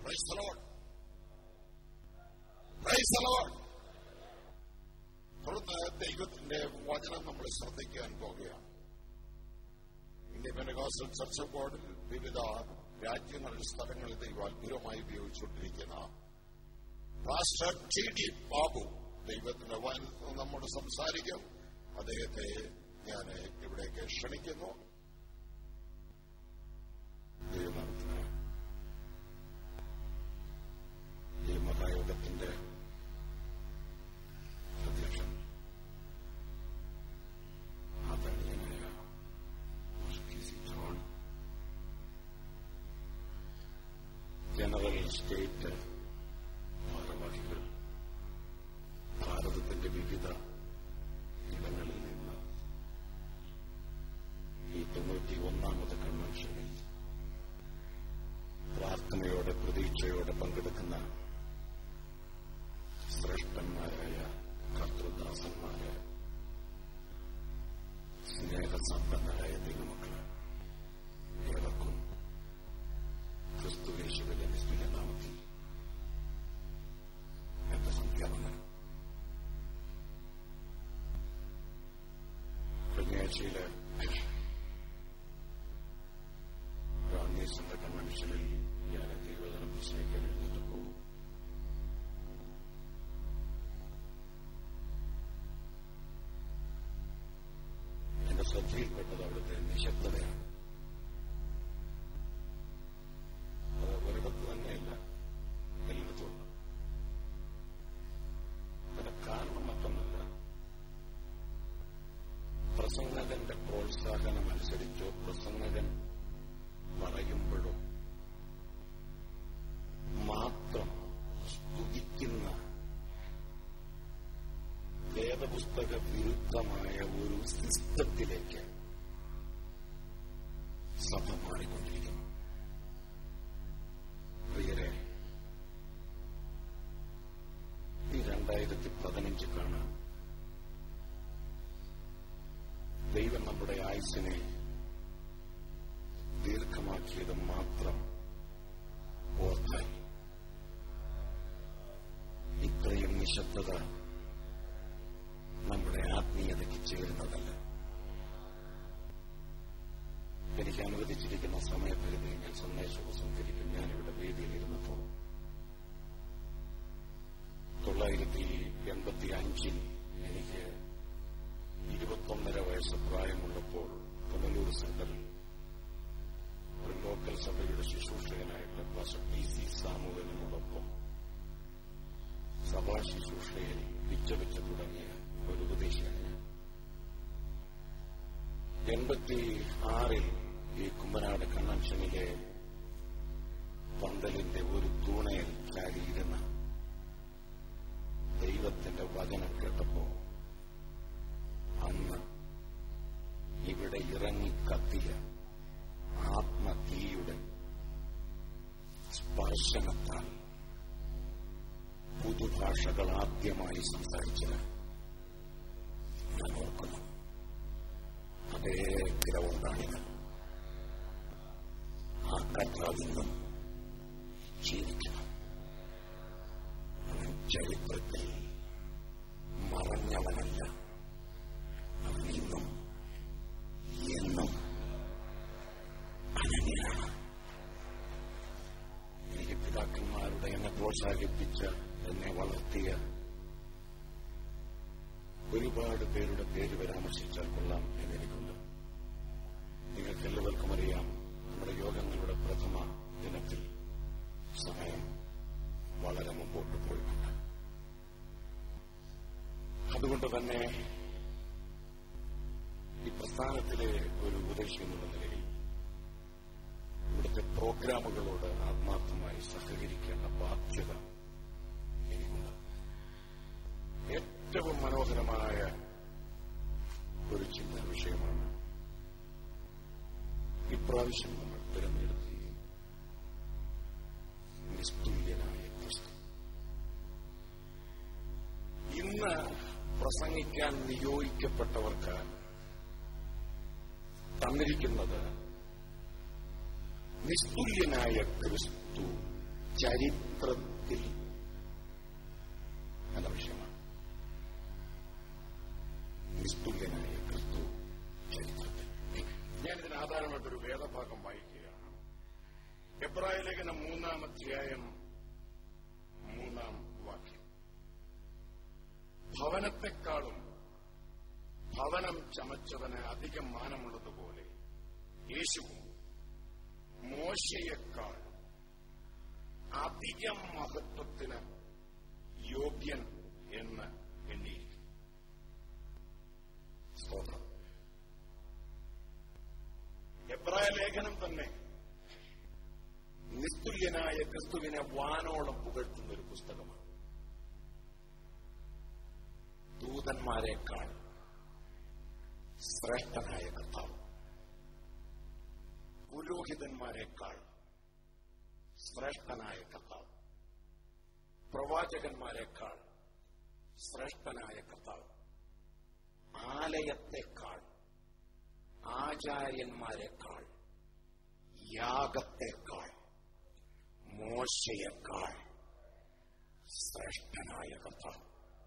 Praise the Lord. Praise the Lord. തുടർന്ന് ദൈവത്തിന്റെ വചനം നമ്മൾ ശ്രദ്ധിക്കാൻ പോകുകയാണ് ഇന്ത്യ പെനഗോസ്റ്റൽ ചർച്ച് ബോർഡിൽ വിവിധ രാജ്യങ്ങളിൽ സ്ഥലങ്ങളിൽ ദൈവം അത്ഭുതമായി ഉപയോഗിച്ചുകൊണ്ടിരിക്കുന്ന പാസ്റ്റർ ടി ഡി ബാബു ദൈവത്തിന്റെ വചനത്തിൽ നമ്മോട് സംസാരിക്കും അദ്ദേഹത്തെ ഞാൻ ഇവിടേക്ക് ക്ഷണിക്കുന്നു ദൈവനാമത്തിന് ഈ മഹായോഗത്തിന്റെ അധ്യക്ഷൻ ആദരണീയനായ K C John general state ഭാരവാഹികൾ ഭാരതത്തിന്റെ വിവിധ ഇടങ്ങളിൽ നിന്ന് ഈ തൊണ്ണൂറ്റി ഒന്നാമത് കൺവെൻഷനിൽ പ്രാർത്ഥനയോടെ പ്രതീക്ഷയോടെ പങ്കെടുക്കുന്ന ശ്രേഷ്ഠന്മാരായ കർത്തൃദാസന്മാര് സ്നേഹസമ്പന്നരായ ദൈവമക്കള് ഏവർക്കും ക്രിസ്തുവേശുവിന്റെ നിസ്തുല്യ നാമത്തിൽ എന്റെ സന്ധ്യാവന്ദനം കഴിഞ്ഞയാഴ്ചയില് ഗാന്ധീസിന്റെ കൺവെൻഷനിൽ ഞാൻ തിരുവനന്തപുരം പ്രസംഗിക്കാൻ എഴുന്നേറ്റപ്പോൾ എന്റെ ശ്രദ്ധയിൽപ്പെട്ടത് അവിടുത്തെ നിശബ്ദതയാണ് അത് ഒരിടത്ത് തന്നെയല്ല എല്ലായിടത്തുമുണ്ട് അതിന്റെ കാരണം മറ്റൊന്നല്ല പ്രസംഗകന്റെ പ്രോത്സാഹനം അനുസരിച്ചോ പ്രസംഗകൻ പറയുമ്പോഴോ മാത്രം സ്തുതിക്കുന്ന വേദപുസ്തക വിരുദ്ധമായ ഒരു സിസ്റ്റത്തിലേക്ക് സഭ മാറിക്കൊണ്ടിരിക്കുന്നു പ്രിയരെ ഈ രണ്ടായിരത്തി പതിനഞ്ച് കാണാം ദൈവം നമ്മുടെ ആയുസിനെ ദീർഘമാക്കിയത് മാത്രം ഓർത്താൽ ഇത്രയും നിശബ്ദത നമ്മുടെ ആത്മീയതയ്ക്ക് ചേരുന്നതല്ല എനിക്ക് അനുവദിച്ചിരിക്കുന്ന സമയപരിധി ഞാൻ സന്ദേശവും സംഭരിക്കും ഞാനിവിടെ വേദിയിലിരുന്നപ്പോൾ തൊള്ളായിരത്തി എൺപത്തി അഞ്ചിൽ എനിക്ക് ഇരുപത്തൊന്നര വയസ്സ് പ്രായമുള്ളപ്പോൾ പുനലൂർ സെന്ററിൽ ഒരു ലോക്കൽ സഭയുടെ ശുശ്രൂഷകനായിട്ട് പാസ്റ്റർ പി സി സാമുവലിനോടൊപ്പം സഭാ ശുശ്രൂഷയിൽ വിച്ചവെച്ച് തുടങ്ങിയ ഒരു ഉപദേശിയാണ് ഞാൻ എൺപത്തി ആറിൽ ഈ കുമ്പനാട് കൺവെൻഷനിലെ പന്തലിന്റെ ഒരു തൂണയിൽ ചാരിയിരുന്ന ദൈവത്തിന്റെ വചനം കേട്ടപ്പോ അന്ന് ഇവിടെ ഇറങ്ങി കത്തിയ ആത്മതീയുടെ സ്പർശനത്താൽ പുതുഭാഷകൾ ആദ്യമായി സംസാരിച്ചത് ഞാൻ ഓർക്കുന്നു അതേ ഗ്രൗണ്ടാണിത് ആ കർത്താവിന്നും ജീവിക്കണം അവൻ ചരിത്രത്തിൽ മറഞ്ഞവനല്ല അവൻ ഇന്നും എന്നും അനന്യനാണ് എനിക്ക് പിതാക്കന്മാരുടെ എന്നെ പ്രോത്സാഹിപ്പിച്ച എന്നെ വളർത്തിയ ഒരുപാട് പേരുടെ പേര് പരാമർശിച്ചാൽ കൊള്ളാം എന്നെനിക്കുണ്ട് നിങ്ങൾക്ക് എല്ലാവർക്കും അറിയാം നമ്മുടെ യോഗങ്ങളുടെ പ്രഥമ ദിനത്തിൽ സമയം വളരെ മുമ്പോട്ട് പോയിട്ടുണ്ട് അതുകൊണ്ട് തന്നെ ഈ പ്രസ്ഥാനത്തിലെ ഒരു ഉപദേശി എന്നുള്ള നിലയിൽ ഇവിടുത്തെ പ്രോഗ്രാമുകളോട് ആത്മാർത്ഥമായി സഹകരിക്കേണ്ട ബാധ്യത എനിക്കുണ്ട് ഏറ്റവും മനോഹരമായ ഒരു ചിന്താ വിഷയമാണ് ഇപ്രാവശ്യം നമ്മൾ തിരഞ്ഞെടുക്കുകയും നിസ്തുല്യനായ ക്രിസ്തു ഇന്ന് പ്രസംഗിക്കാൻ നിയോഗിക്കപ്പെട്ടവർക്ക് തന്നിരിക്കുന്നത് നിസ്തുല്യനായ ക്രിസ്തു ചരിത്രത്തിൽ എന്ന വിഷയമാണ് നിസ്തുല്യനായ ക്രിസ്തു ചരിത്രത്തിൽ ഞാനിതിന് ആധാരമായിട്ടൊരു വേദഭാഗം വായിക്കുകയാണ് എബ്രായ ലേഖനം മൂന്നാം അധ്യായം മൂന്നാം വാക്യം ഭവനത്തെക്കാളും ഭവനം ചമച്ചവന് അധികം മാനമുള്ളതുപോലെ യേശുവും മോശയേക്കാൾ അധികം മഹത്വത്തിന് യോഗ്യൻ എന്ന് എണ്ണിയിരിക്കും സ്തോത്രം എബ്രായ ലേഖനം തന്നെ നിസ്തുല്യനായ ക്രിസ്തുവിനെ വാനോളം പുകഴ്ത്തുന്ന ഒരു പുസ്തകമാണ് ദൂതന്മാരെക്കാൾ ശ്രേഷ്ഠനായ കർത്താവ് പുരോഹിതന്മാരെക്കാൾ ശ്രേഷ്ഠനായ കർത്താവ് പ്രവാചകന്മാരെക്കാൾ ശ്രേഷ്ഠനായ കർത്താവ് ആലയത്തെക്കാൾ ആചാര്യന്മാരെക്കാൾ യാഗത്തെക്കാൾ മോശയേക്കാൾ ശ്രേഷ്ഠനായ കർത്താവ്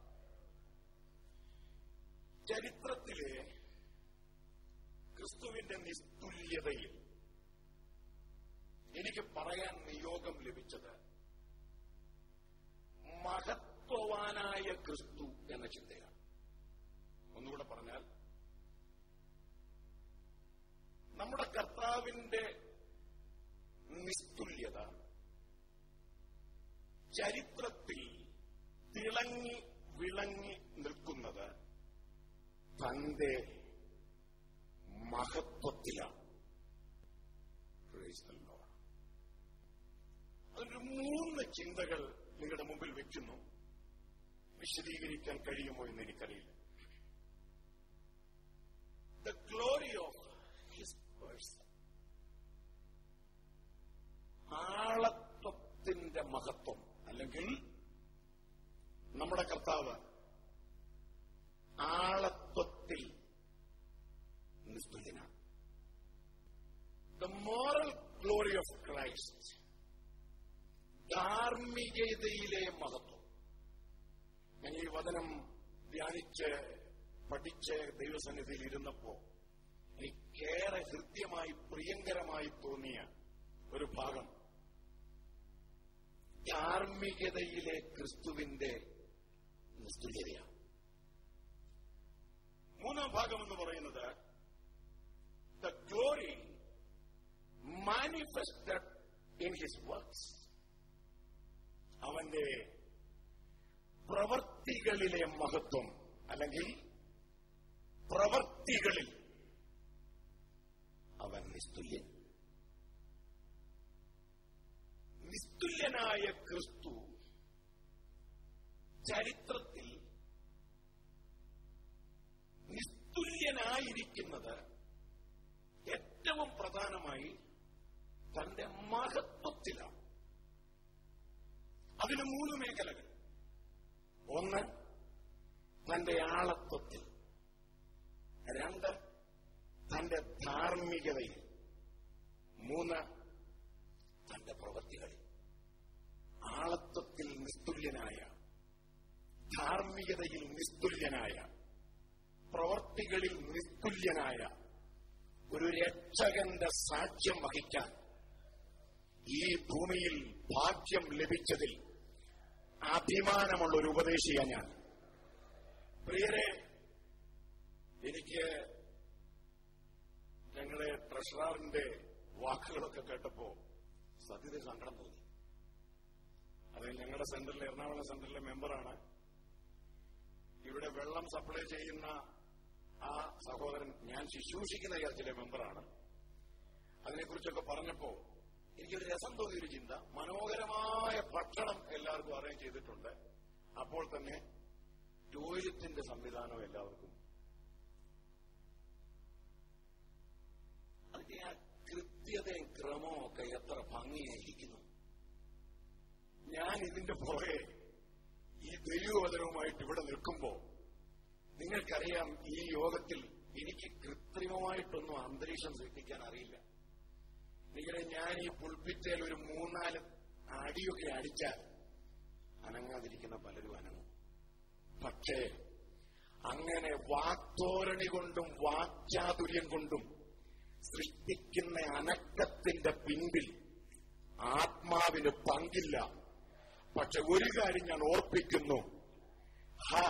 ചരിത്രത്തിലെ ക്രിസ്തുവിന്റെ നിസ്തുല്യതയിൽ എനിക്ക് പറയാൻ നിയോഗം ലഭിച്ചത് മഹത്വവാനായ ക്രിസ്തു എന്ന ചിന്തയാണ് ഒന്നുകൂടെ പറഞ്ഞാൽ നമ്മുടെ കർത്താവിന്റെ നിസ്തുല്യത ചരിത്രത്തിൽ തിളങ്ങി വിളങ്ങി നിൽക്കുന്നത് തന്റെ മഹത്വത്തിലാണ് Praise the Lord. അതിനൊരു മൂന്ന് ചിന്തകൾ നിങ്ങളുടെ മുമ്പിൽ വെക്കുന്നു വിശദീകരിക്കാൻ കഴിയുമോ എന്ന് എനിക്കറിയില്ല the glory of his person ആളത്വത്തിന്റെ മഹത്വം അല്ലെങ്കിൽ നമ്മുടെ കർത്താവ് ആളത്വത്തിൽ നിസ്തുല്യനാണ് the moral glory of Christ ധാർമ്മികതയിലെ മഹത്വം ഞാൻ ഈ വചനം ധ്യാനിച്ച് പഠിച്ച് ദൈവസന്നിധിയിൽ ഇരുന്നപ്പോ എനിക്കേറെ ഹൃദ്യമായി പ്രിയങ്കരമായി തോന്നിയ ഒരു ഭാഗം ധാർമ്മികതയിലെ ക്രിസ്തുവിന്റെ നിസ്തുല്യതയാണ് മൂന്നാം ഭാഗം എന്ന് പറയുന്നത് the glory manifested in his works അവന്റെ പ്രവർത്തികളിലെ മഹത്വം അല്ലെങ്കിൽ പ്രവർത്തികളിൽ അവൻ നിസ്തുല്യൻ നിസ്തുല്യനായ ക്രിസ്തു ചരിത്രത്തിൽ നിസ്തുല്യനായിരിക്കുന്നത് ഏറ്റവും പ്രധാനമായി തന്റെ മഹത്വത്തിലാണ് അതിന് മൂന്ന് മേഖലകൾ ഒന്ന് തന്റെ ആളത്വത്തിൽ രണ്ട് തന്റെ ധാർമ്മികതയിൽ മൂന്ന് തന്റെ പ്രവൃത്തികളിൽ ആളത്വത്തിൽ നിസ്തുല്യനായ ധാർമ്മികതയിൽ നിസ്തുല്യനായ പ്രവർത്തികളിൽ നിസ്തുല്യനായ ഒരു രക്ഷകന്റെ സാക്ഷ്യം വഹിക്കാൻ ഈ ഭൂമിയിൽ ഭാഗ്യം ലഭിച്ചതിൽ അഭിമാനമുള്ള ഒരു ഉപദേശിയ ഞാൻ പ്രിയരെ എനിക്ക് ഞങ്ങളെ ട്രഷറാറിന്റെ വാക്കുകളൊക്കെ കേട്ടപ്പോ സത്യത സങ്കടം തോന്നി അത് ഞങ്ങളുടെ സെന്ററിലെ എറണാകുളം സെന്ററിലെ മെമ്പറാണ് ഇവിടെ വെള്ളം സപ്ലൈ ചെയ്യുന്ന ആ സഹോദരൻ ഞാൻ ശുശ്രൂഷിക്കുന്ന ചർച്ചിലെ മെമ്പറാണ് അതിനെക്കുറിച്ചൊക്കെ പറഞ്ഞപ്പോ എനിക്കൊരു രസം തോന്നിയൊരു ചിന്ത മനോഹരമായ ഭക്ഷണം എല്ലാവർക്കും അറേഞ്ച് ചെയ്തിട്ടുണ്ട് അപ്പോൾ തന്നെ ടോയ്ലറ്റിന്റെ സംവിധാനം എല്ലാവർക്കും അതിന്റെ ആ കൃത്യതയും ക്രമവും ഒക്കെ എത്ര ഭംഗിയായിരിക്കുന്നു ഞാൻ ഇതിന്റെ പുറകെ ഈ ദൈവവചനവുമായിട്ട് ഇവിടെ നിൽക്കുമ്പോ നിങ്ങൾക്കറിയാം ഈ യോഗത്തിൽ എനിക്ക് കൃത്രിമമായിട്ടൊന്നും അന്തരീക്ഷം സൃഷ്ടിക്കാൻ അറിയില്ല നിങ്ങളെ ഞാൻ ഈ പുൽപ്പിറ്റയിൽ ഒരു മൂന്നാല് അടിയൊക്കെ അടിച്ചാൽ അനങ്ങാതിരിക്കുന്ന പലരും അനങ്ങും പക്ഷേ അങ്ങനെ വാക്തോരണി കൊണ്ടും വാക്ചാതുര്യം കൊണ്ടും സൃഷ്ടിക്കുന്ന അനക്കത്തിന്റെ പിൻപിൽ ആത്മാവിന് പങ്കില്ല പക്ഷെ ഒരു കാര്യം ഞാൻ ഓർപ്പിക്കുന്നു ഹാ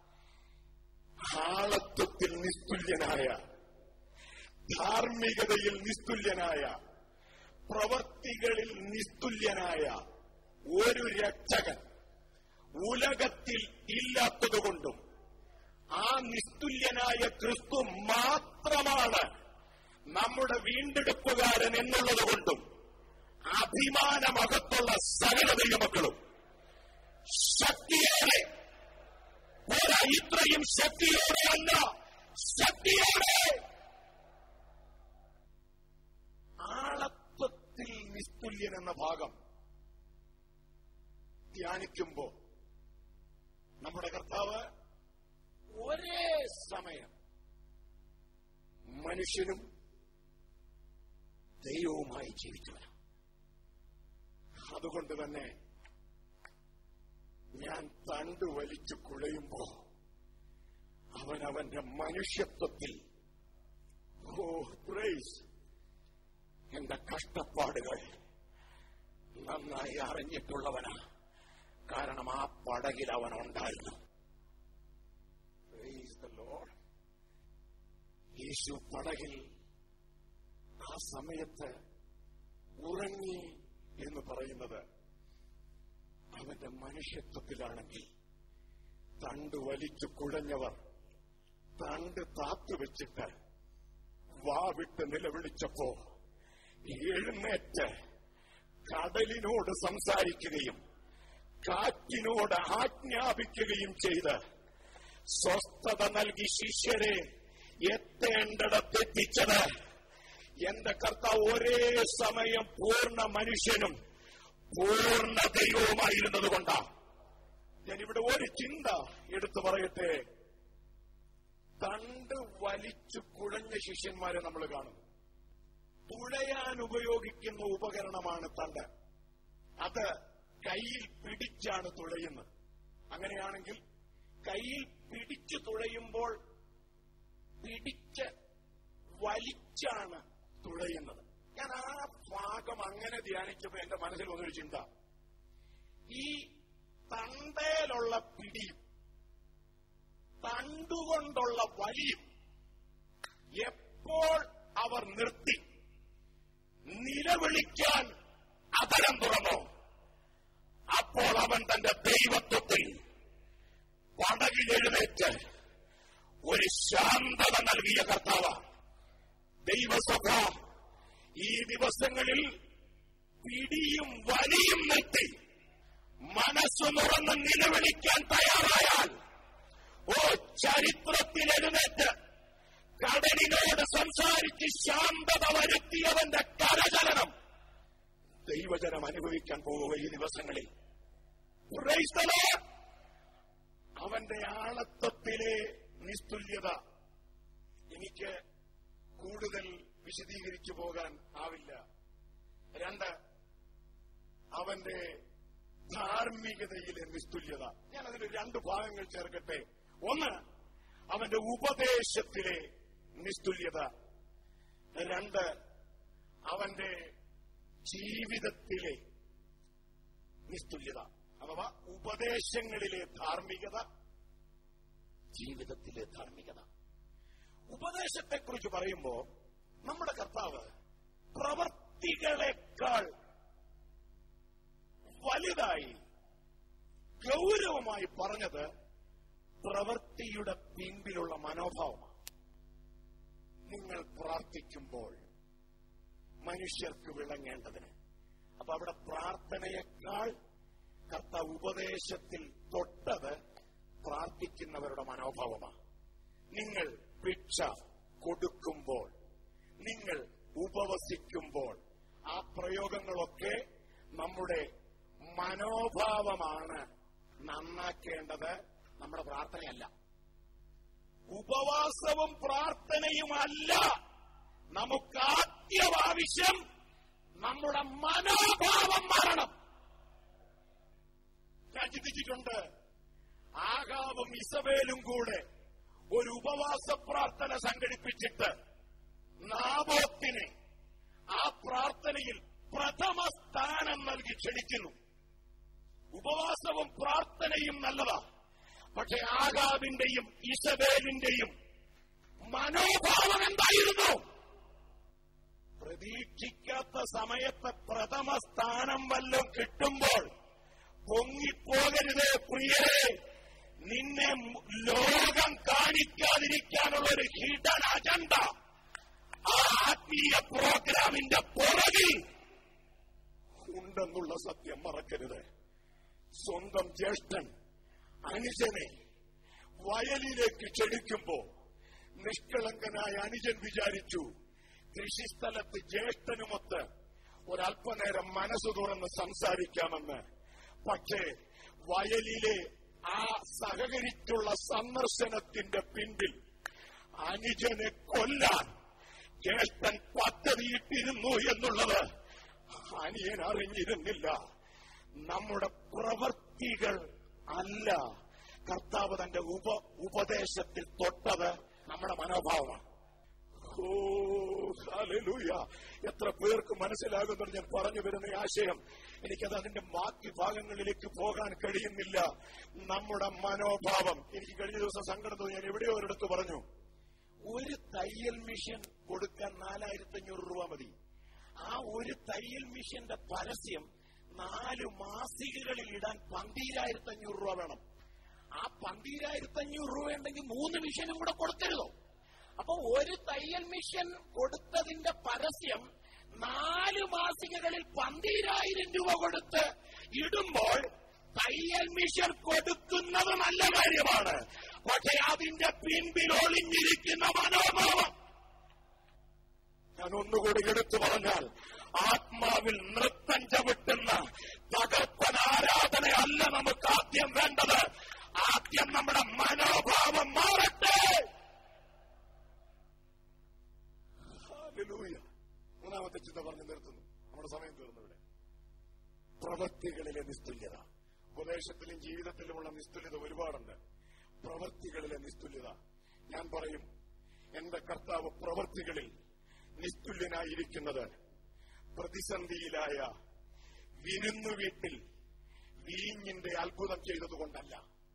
ഹാളത്വത്തിൽ നിസ്തുല്യനായ ധാർമ്മികതയിൽ നിസ്തുല്യനായ പ്രവർത്തികളിൽ നിസ്തുല്യനായ ഒരു രക്ഷകൻ ഉലകത്തിൽ ഇല്ലാത്തതുകൊണ്ടും ആ നിസ്തുല്യനായ ക്രിസ്തു മാത്രമാണ് നമ്മുടെ വീണ്ടെടുപ്പുകാരൻ എന്നുള്ളതുകൊണ്ടും അഭിമാനമകത്തുള്ള സകല ദൈവമക്കളും ശക്തിയോടെ പോരാ ഇത്രയും ശക്തിയോടെ അല്ല ശക്തിയോടെ ആളത്വത്തിൽ നിസ്തുല്യൻ എന്ന ഭാഗം ധ്യാനിക്കുമ്പോ നമ്മുടെ കർത്താവ് ഒരേ സമയം മനുഷ്യനും ദൈവവുമായി ജീവിച്ചവരാണ് അതുകൊണ്ട് തന്നെ ഞാൻ തണ്ടു വലിച്ചു കുഴയുമ്പോ അവൻ അവന്റെ മനുഷ്യത്വത്തിൽ ഓ പ്രൈസ് എന്റെ കഷ്ടപ്പാടുകൾ നന്നായി അറിഞ്ഞിട്ടുള്ളവനാ കാരണം ആ പടകിൽ അവൻ ഉണ്ടായിരുന്നു Praise the Lord. യേശു പടകിൽ ആ സമയത്ത് ഉറങ്ങി എന്ന് പറയുന്നത് അവന്റെ മനുഷ്യത്വത്തിലാണെങ്കിൽ തണ്ട് വലിച്ചു കുഴഞ്ഞവർ തണ്ട് താത്തുവെച്ചിട്ട് വാവിട്ട് നിലവിളിച്ചപ്പോ എഴുന്നേറ്റ് കടലിനോട് സംസാരിക്കുകയും കാറ്റിനോട് ആജ്ഞാപിക്കുകയും ചെയ്ത് സ്വസ്ഥത നൽകി ശിഷ്യരെ എത്തേണ്ടിടത്തെത്തിച്ചത് എന്റെ കർത്താവ് ഒരേ സമയം പൂർണ്ണ മനുഷ്യനും പൂർണ്ണ ദൈവവുമായിരുന്നത് കൊണ്ടാ ഞാനിവിടെ ഒരു ചിന്ത എടുത്തു പറയട്ടെ തണ്ട് വലിച്ചു കുഴഞ്ഞ ശിഷ്യന്മാരെ നമ്മൾ കാണുന്നു തുഴയാൻ ഉപയോഗിക്കുന്ന ഉപകരണമാണ് തണ്ട് അത് കയ്യിൽ പിടിച്ചാണ് തുഴയുന്നത് അങ്ങനെയാണെങ്കിൽ കയ്യിൽ പിടിച്ചു തുഴയുമ്പോൾ പിടിച്ച് വലിച്ചാണ് തുഴയുന്നത് ഞാൻ ആ ഭാഗം അങ്ങനെ ധ്യാനിച്ചപ്പോ എന്റെ മനസ്സിൽ വന്നൊരു ചിന്ത ഈ തണ്ടയിലുള്ള പിടിയും തണ്ടുകൊണ്ടുള്ള വലിയും എപ്പോൾ അവർ നിർത്തി നിലവിളിക്കാൻ അതരം തുറന്നോ അപ്പോൾ അവൻ തന്റെ ദൈവത്വത്തിൽ പടകിലെഴുന്നേറ്റ് ഒരു ശാന്തത നൽകിയ കർത്താവ ദൈവസഭ ഈ ദിവസങ്ങളിൽ പിടിയും വലിയും നിർത്തി മനസ്സു തുറന്ന് നിലവിളിക്കാൻ തയ്യാറായാൽ ഓ ചരിത്രത്തിൽ എഴുന്നേറ്റ് കടലിനോട് സംസാരിച്ച് ശാന്തത വരുത്തിയവന്റെ കരചലനം ദൈവജനം അനുഭവിക്കാൻ പോവുക ഈ ദിവസങ്ങളിൽ Praise the Lord. അവന്റെ ആളത്വത്തിലെ നിസ്തുല്യത എനിക്ക് കൂടുതൽ വിശദീകരിച്ചു പോകാൻ ആവില്ല രണ്ട് അവന്റെ ധാർമ്മികതയിലെ നിസ്തുല്യത ഞാൻ അതിൽ രണ്ട് ഭാഗങ്ങൾ ചേർക്കട്ടെ ഒന്ന് അവന്റെ ഉപദേശത്തിലെ നിസ്തുല്യത രണ്ട് അവന്റെ ജീവിതത്തിലെ നിസ്തുല്യത അഥവാ ഉപദേശങ്ങളിലെ ധാർമ്മികത ജീവിതത്തിലെ ധാർമ്മികത ഉപദേശത്തെക്കുറിച്ച് പറയുമ്പോ നമ്മുടെ കർത്താവ് പ്രവർത്തികളെക്കാൾ വലുതായി ഗൗരവമായി പറഞ്ഞത് പ്രവൃത്തിയുടെ പിൻപിലുള്ള മനോഭാവമാണ് നിങ്ങൾ പ്രാർത്ഥിക്കുമ്പോൾ മനുഷ്യർക്ക് വിളങ്ങേണ്ടതിന് അപ്പൊ അവിടെ പ്രാർത്ഥനയേക്കാൾ കർത്താവ് ഉപദേശത്തിൽ തൊട്ടത് പ്രാർത്ഥിക്കുന്നവരുടെ മനോഭാവമാണ് നിങ്ങൾ ഭിക്ഷ കൊടുക്കുമ്പോൾ നിങ്ങൾ ഉപവസിക്കുമ്പോൾ ആ പ്രയോഗങ്ങളൊക്കെ നമ്മുടെ മനോഭാവമാണ് നന്നാക്കേണ്ടത് നമ്മുടെ പ്രാർത്ഥനയല്ല ഉപവാസവും പ്രാർത്ഥനയുമല്ല നമുക്ക് ആദ്യം ആവശ്യം നമ്മുടെ മനോഭാവം മാറണം ഈസബേലും കൂടെ ഒരു ഉപവാസ പ്രാർത്ഥന സംഘടിപ്പിച്ചിട്ട് നാബോത്തിനെ ആ പ്രാർത്ഥനയിൽ പ്രഥമ സ്ഥാനം നൽകി ക്ഷണിക്കുന്നു ഉപവാസവും പ്രാർത്ഥനയും നല്ലതാ പക്ഷെ ആകാബിന്റെയും ഇസബേലിന്റെയും മനോഭാവം എന്തായിരുന്നു പ്രതീക്ഷിക്കാത്ത സമയത്ത് പ്രഥമ സ്ഥാനം വല്ലതും കിട്ടുമ്പോൾ പൊങ്ങിപ്പോകരുത് പ്രിയരെ നിന്നെ ലോകം കാണിക്കാതിരിക്കാനുള്ള ഒരു ഹിഡൻ അജണ്ട ആ ആത്മീയ പ്രോഗ്രാമിന്റെ പുറകിൽ ഉണ്ടെന്നുള്ള സത്യം മറക്കരുത് സ്വന്തം ജ്യേഷ്ഠൻ അനുജനെ വയലിലേക്ക് ക്ഷണിക്കുമ്പോ നിഷ്കളങ്കനായ അനുജൻ വിചാരിച്ചു കൃഷിസ്ഥലത്ത് ജ്യേഷ്ഠനുമൊത്ത് ഒരല്പനേരം മനസ്സു തുറന്ന് സംസാരിക്കാമെന്ന് പക്ഷേ വയലിലെ ആ സഹകരിച്ചുള്ള സന്ദർശനത്തിന്റെ പിന്നിൽ അനുജനെ കൊല്ലാൻ ജ്യേഷ്ഠൻ പദ്ധതിയിട്ടിരുന്നു എന്നുള്ളത് അനിയൻ അറിഞ്ഞിരുന്നില്ല നമ്മുടെ പ്രവർത്തികൾ അല്ല കർത്താവ് തന്റെ ഉപ ഉപദേശത്തിൽ തൊട്ടത് നമ്മുടെ മനോഭാവമാണ് ഓ ഹല്ലേലൂയ എത്ര പേർക്ക് മനസ്സിലാകുന്നുണ്ട് ഞാൻ പറഞ്ഞു വരുന്ന ഈ ആശയം എനിക്കത് അതിന്റെ ബാക്കി ഭാഗങ്ങളിലേക്ക് പോകാൻ കഴിയുന്നില്ല നമ്മുടെ മനോഭാവം എനിക്ക് കഴിഞ്ഞ ദിവസം സങ്കടം തോന്നി ഞാൻ എവിടെയോ ഒരിടത്ത് പറഞ്ഞു ഒരു തയ്യൽ മിഷൻ കൊടുക്കാൻ നാലായിരത്തി അഞ്ഞൂറ് രൂപ മതി ആ ഒരു തയ്യൽ മിഷന്റെ പരസ്യം നാല് മാസികകളിൽ ഇടാൻ പന്തീരായിരത്തി അഞ്ഞൂറ് രൂപ വേണം ആ പന്തീരായിരത്തി അഞ്ഞൂറ് രൂപ ഉണ്ടെങ്കിൽ മൂന്ന് മിഷനും കൂടെ കൊടുക്കരുതോ അപ്പൊ ഒരു തയ്യൽ മിഷൻ കൊടുത്തതിന്റെ പരസ്യം നാല് മാസികകളിൽ പന്തീരായിരം രൂപ കൊടുത്ത് ഇടുമ്പോൾ തയ്യൽ മിഷൻ കൊടുക്കുന്നത് നല്ല കാര്യമാണ് പക്ഷെ അതിന്റെ പിൻപിൽ ഒളിഞ്ഞിരിക്കുന്ന മനോഭാവം ഞാൻ ഒന്നുകൂടി എടുത്തു പറഞ്ഞാൽ ആത്മാവിൽ നൃത്തം ചവിട്ടുന്ന തകർപ്പൻ ആരാധനയല്ല നമുക്ക് ആദ്യം വേണ്ടത് ആദ്യം നമ്മുടെ മനോഭാവം മാറട്ടെ ഹല്ലേലൂയ. മൂന്നാമത്തെ ചിന്ത പറഞ്ഞു നിർത്തുന്നു നമ്മുടെ സമയം തീർന്നു ഇവിടെ പ്രവൃത്തികളിലെ നിസ്തുല്യത ഉപദേശത്തിലും ജീവിതത്തിലുമുള്ള നിസ്തുല്യത ഒരുപാടുണ്ട് പ്രവൃത്തികളിലെ നിസ്തുല്യത ഞാൻ പറയും എന്റെ കർത്താവ് പ്രവൃത്തികളിൽ നിസ്തുല്യനായിരിക്കുന്നത് പ്രതിസന്ധിയിലായ വിരുന്നു വീട്ടിൽ വീഞ്ഞിന്റെ അത്ഭുതം ചെയ്തതുകൊണ്ടല്ല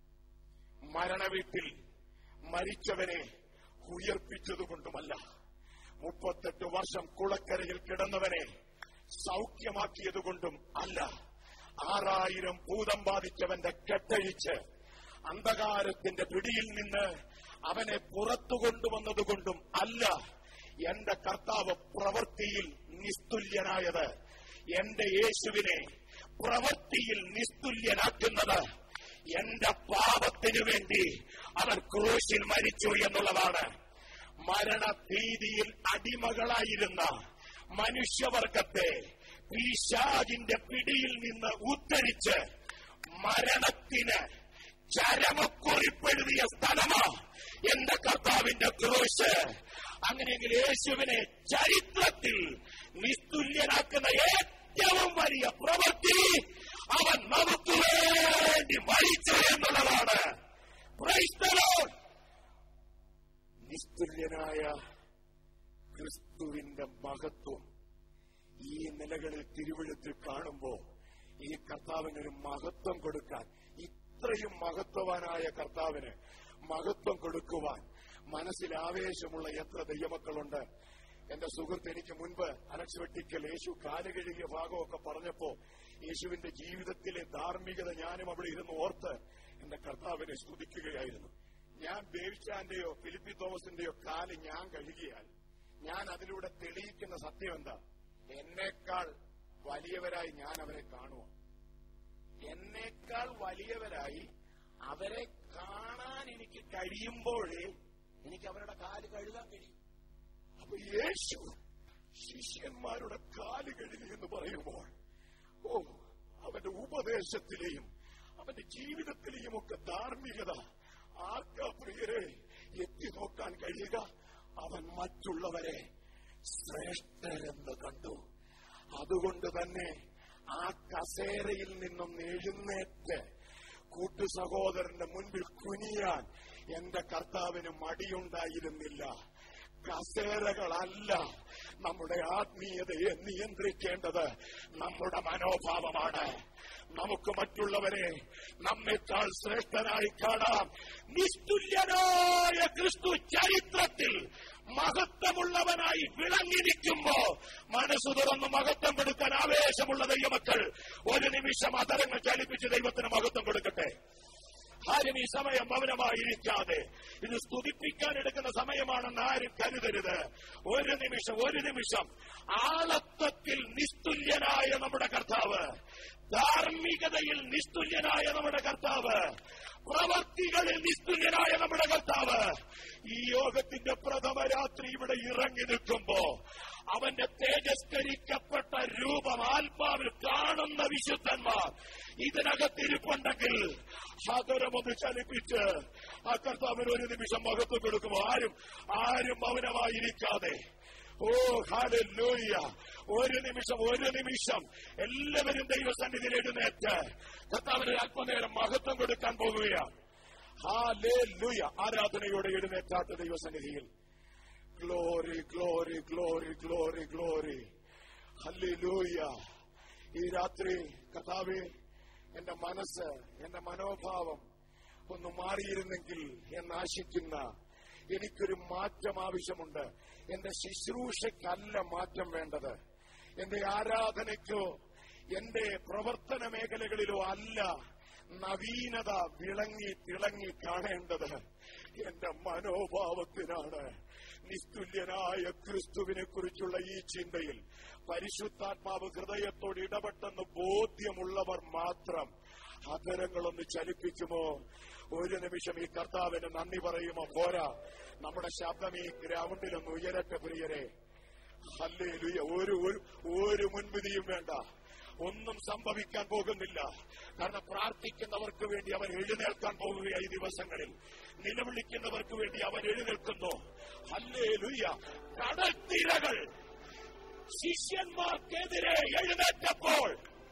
മരണവീട്ടിൽ മരിച്ചവനെ ഉയർപ്പിച്ചതുകൊണ്ടുമല്ല മുപ്പത്തെട്ട് വർഷം കുളക്കരയിൽ കിടന്നവനെ സൗഖ്യമാക്കിയതുകൊണ്ടും അല്ല ആറായിരം ഭൂതം ബാധിച്ചവന്റെ കെട്ടഴിച്ച് അന്ധകാരത്തിന്റെ പിടിയിൽ നിന്ന് അവനെ പുറത്തു കൊണ്ടുവന്നതുകൊണ്ടും അല്ല എന്റെ കർത്താവ് പ്രവൃത്തിയിൽ നിസ്തുല്യനായത് എന്റെ യേശുവിനെ പ്രവൃത്തിയിൽ നിസ്തുല്യനാക്കുന്നത് എന്റെ പാപത്തിനു വേണ്ടി അവൻ ക്രൂശിൽ മരിച്ചു എന്നുള്ളതാണ് മരണഭീതിയിൽ അടിമകളായിരുന്ന മനുഷ്യവർഗത്തെ പിശാജിന്റെ പിടിയിൽ നിന്ന് ഉദ്ധരിച്ച് മരണത്തിന് ചരമക്കുറിപ്പെഴുതിയ സ്ഥലമാ എന്റെ കർത്താവിന്റെ ക്രൂശ് അങ്ങനെയെങ്കിൽ യേശുവിനെ ചരിത്രത്തിൽ നിസ്തുല്യനാക്കുന്ന ഏറ്റവും വലിയ പ്രവൃത്തി അവൻ നമുക്ക് വേണ്ടി മരിച്ചു എന്നുള്ളതാണ് Praise the Lord. നിസ്തുല്യനായ ക്രിസ്തുവിന്റെ മഹത്വം ഈ നിലകളിൽ തിരുവഴുത്തിൽ കാണുമ്പോ ഈ കർത്താവിന് ഒരു മഹത്വം കൊടുക്കാൻ ഇത്രയും മഹത്വവാനായ കർത്താവിന് മഹത്വം കൊടുക്കുവാൻ മനസ്സിൽ ആവേശമുള്ള എത്ര ദൈവമക്കളുണ്ട് എന്റെ സുഹൃത്ത് എനിക്ക് മുൻപ് അലക്സ് വെട്ടിക്കൽ യേശു കാല് കഴുകിയ ഭാഗമൊക്കെ പറഞ്ഞപ്പോ യേശുവിന്റെ ജീവിതത്തിലെ ധാർമ്മികത ഞാനും അവിടെ ഇരുന്ന് ഓർത്ത് എന്റെ കർത്താവിനെ സ്തുതിക്കുകയായിരുന്നു ഞാൻ ബേവിച്ചാന്റെയോ ഫിലിപ്പി തോമസിന്റെയോ കാല് ഞാൻ കഴുകിയാൽ ഞാൻ അതിലൂടെ തെളിയിക്കുന്ന സത്യം എന്താ എന്നേക്കാൾ വലിയവരായി ഞാൻ അവരെ കാണുക എന്നേക്കാൾ വലിയവരായി അവരെ കാണാൻ എനിക്ക് കഴിയുമ്പോഴേ എനിക്ക് അവരുടെ കാല് കഴുകാൻ കഴിയും അപ്പൊ യേശു ശിഷ്യന്മാരുടെ കാല് കഴുകി എന്ന് പറയുമ്പോൾ ഓ അവന്റെ ഉപദേശത്തിലെയും അവന്റെ ജീവിതത്തിലെയും ഒക്കെ ധാർമ്മികത ആർക്കാ പ്രിയരെ എത്തി നോക്കാൻ കഴിയുക അവൻ മറ്റുള്ളവരെ ശ്രേഷ്ഠരെന്ന് കണ്ടു അതുകൊണ്ട് തന്നെ ആ കസേരയിൽ നിന്നും എഴുന്നേറ്റ് കൂട്ടു സഹോദരന്റെ മുൻപിൽ കുനിയാൻ എന്റെ കർത്താവിന് മടിയുണ്ടായിരുന്നില്ല കസേരകളല്ല നമ്മുടെ ആത്മീയതയെ നിയന്ത്രിക്കേണ്ടത് നമ്മുടെ മനോഭാവമാണ് നമുക്ക് മറ്റുള്ളവരെ നമ്മെക്കാൾ ശ്രേഷ്ഠനായി കാണാം നിസ്തുല്യനായ ക്രിസ്തു ചരിത്രത്തിൽ മഹത്വമുള്ളവനായി വിളങ്ങിരിക്കുമ്പോ മനസ്സു തുറന്ന് മഹത്വം കൊടുക്കാൻ ആവേശമുള്ള ദൈവമക്കൾ ഒരു നിമിഷം അതരങ്ങൾ ചലിപ്പിച്ച് ദൈവത്തിന് മഹത്വം കൊടുക്കട്ടെ ആരും ഈ സമയം മൗനമായിരിക്കാതെ ഇത് സ്തുതിപ്പിക്കാൻ എടുക്കുന്ന സമയമാണെന്ന് ആരും കരുതരുത് ഒരു നിമിഷം ഒരു നിമിഷം ആളത്വത്തിൽ നിസ്തുല്യനായ നമ്മുടെ കർത്താവ് ധാർമ്മികതയിൽ നിസ്തുല്യനായ നമ്മുടെ കർത്താവ് പ്രവർത്തികളിൽ നിസ്തുല്യനായ നമ്മുടെ കർത്താവ് ഈ യോഗത്തിന്റെ പ്രഥമ രാത്രി ഇവിടെ ഇറങ്ങി നിൽക്കുമ്പോ അവന്റെ തേജസ്കരിക്കപ്പെട്ട രൂപം ആത്മാവിൽ കാണുന്ന വിശുദ്ധന്മാർ ഇതിനകത്തിരിപ്പുണ്ടെങ്കിൽ സാദരമൊന്ന് ചലിപ്പിച്ച് ആ കർത്താവിന് ഒരു നിമിഷം മഹത്വം കൊടുക്കുമോ ആരും ആരും മൗനമായിരിക്കാതെ ഓ ഹാലൂയ്യ ഒരു നിമിഷം ഒരു നിമിഷം എല്ലാവരും ദൈവസന്നിധിയിൽ എഴുന്നേറ്റ് കർത്താവിന് അല്പനേരം മഹത്വം കൊടുക്കാൻ പോകുകയാണ് ഹാലൂയ ആരാധനയോടെ എഴുന്നേറ്റാട്ട് ദൈവസന്നിധിയിൽ glory glory glory glory glory hallelujah ഈ രാത്രി കഥാവെ എന്റെ മനസ്സ് എന്റെ മനോഭാവം ഒന്ന് മാറിയിരുന്നെങ്കിൽ എന്നാശിക്കുന്ന എനിക്കൊരു മാറ്റം ആവശ്യമുണ്ട് എന്റെ ശുശ്രൂഷയ്ക്കല്ല മാറ്റം വേണ്ടത് എന്റെ ആരാധനയ്ക്കോ എന്റെ പ്രവർത്തന മേഖലകളിലോ അല്ല നവീനത വിളങ്ങി തിളങ്ങി കാണേണ്ടത് എന്റെ മനോഭാവത്തിനാണ് നിസ്തുല്യനായ ക്രിസ്തുവിനെ കുറിച്ചുള്ള ഈ ചിന്തയിൽ പരിശുദ്ധാത്മാവ് ഹൃദയത്തോട് ഇടപെട്ടെന്ന് ബോധ്യമുള്ളവർ മാത്രം അധരങ്ങളൊന്ന് ചലിപ്പിക്കുമോ ഒരു നിമിഷം ഈ കർത്താവിന് നന്ദി പറയുമോ പോരാ നമ്മുടെ ശബ്ദം ഈ ഗ്രൗണ്ടിലൊന്ന് ഉയരട്ടെ പ്രിയരെ അല്ലേ ഒരു ഒരു- ഒരു മുൻവിധിയും വേണ്ട ഒന്നും സംഭവിക്കാൻ പോകുന്നില്ല കാരണം പ്രാർത്ഥിക്കുന്നവർക്ക് വേണ്ടി അവൻ എഴുന്നേൽക്കാൻ പോകുകയായി ഈ ദിവസങ്ങളിൽ നിലവിളിക്കുന്നവർക്ക് വേണ്ടി അവൻ എഴുന്നേൽക്കുന്നു അല്ലേ ലുയ്യ കടൽത്തിരകൾ ശിഷ്യന്മാർക്കെതിരെ എഴുന്നേറ്റപ്പോൾ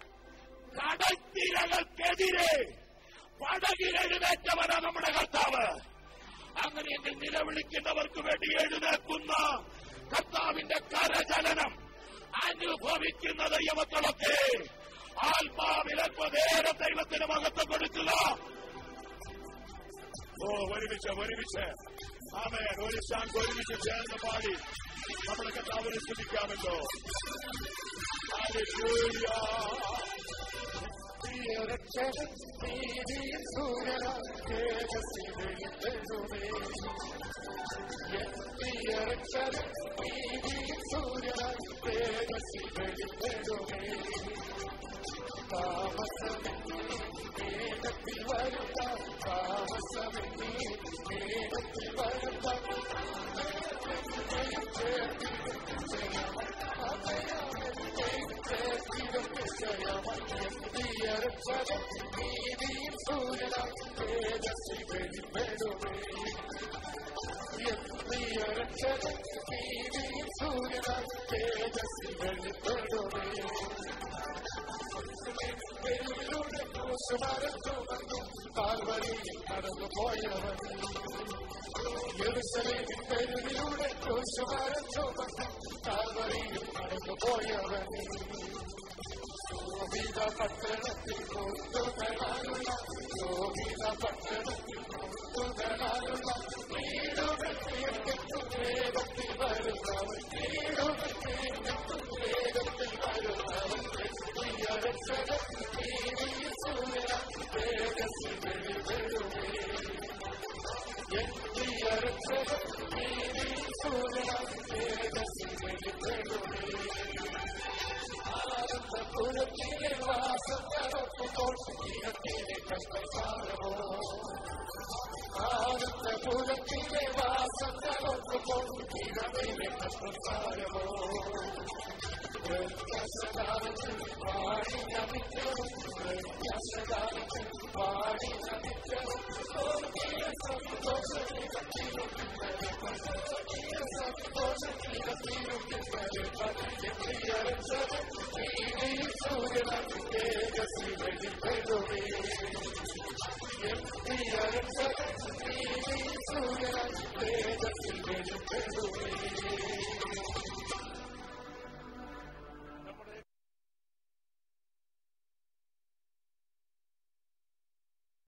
കടൽത്തിരകൾക്കെതിരെ പടകിൽ എഴുന്നേറ്റവനാ നമ്മുടെ കർത്താവ് അങ്ങനെയെങ്കിൽ നിലവിളിക്കുന്നവർക്ക് വേണ്ടി എഴുന്നേൽക്കുന്ന കർത്താവിന്റെ കരചലനം അനുഭവിക്കുന്ന ദൈവമക്കളൊക്കെ ആത്മാവിൽ അല്പനേരം ദൈവത്തിന് മഹത്വം കൊടുക്കുക ഓ ഒരുമിച്ച് ഒരുമിച്ച് ആമേൻ ഒരു ശാന്ത് ഒരുമിച്ച് ചേർന്ന് പാടി നമ്മുടെ കർത്താവിനെ സ്തുതിക്കാമല്ലോ Hallelujah. രക്ഷകൻ നീതിയിൽ സൂര്യന തേജസ്സിലെഴുതുമേ എത്തിയ രക്ഷകൻ നീതിയിൽ സൂര്യന തേജസ്സിലെഴുതുമേ താമസമെന്നീ വേഗത്തിൽ വരുത്ത താമസമെന്നീ വേഗത്തിൽ വരുത്ത നീതിയിൽ സൂര്യന തേജസ്സി വെളിപ്പെടുമേ എത്തിയ രക്ഷകൻ നീതിയിൽ സൂര്യന തേജസ്സി വെളിപ്പെടുമേ വെളിയിലൂടെ ക്രൂശുമരം ചുമന്നു കാൽവരിയിൽ നടന്നു പോയവൻ യെരുസലേമിൻ തെരുവിലൂടെ ക്രൂശുമരം ചുമന്നു കാൽവരിയിൽ നടന്നു പോയവൻ യോഗ്യത പട്ടണത്തിൽ കൊണ്ടുവരാനുള്ള യോഗ്യത പട്ടണത്തിൽ കൊണ്ടുവരാനുള്ള വീടുകൾ തീർത്തിട്ടും വേഗത്തിൽ വരുന്നവൻ വീടുകൾ തീർത്തിട്ടും വേഗത്തിൽ വരുന്നവൻ എത്തിയ രക്ഷകൻ നീതിയിൽ സൂര്യ തേജസ്സിൽ വെളിപ്പെടുമേ എത്തിയ രക്ഷകൻ നീതിയിൽ സൂര്യ തേജസ്സിൽ വെളിപ്പെടുമേ ആനന്ദപുരത്തിലെ വാസം നടക്കുമ്പോൾ ഇനത്തിലെ കഷ്ടസാരമോ ആനന്ദപുരത്തിലെ വാസം നടക്കുമ്പോൾ ഇനത്തിലെ കഷ്ടസാരമോ പ്രത്യാശദാനത്തിൽ പാടി നമിക്കവും പ്രത്യാശദാനത്തിൽ പാടി നമിക്കവും സ്വർഗീയ സന്തോഷത്തിലും സ്വർഗീയ സന്തോഷത്തിലും സൂര്യന തേജസ്സി വെളിപ്പെടുമേ വെളിപ്പെടുവേ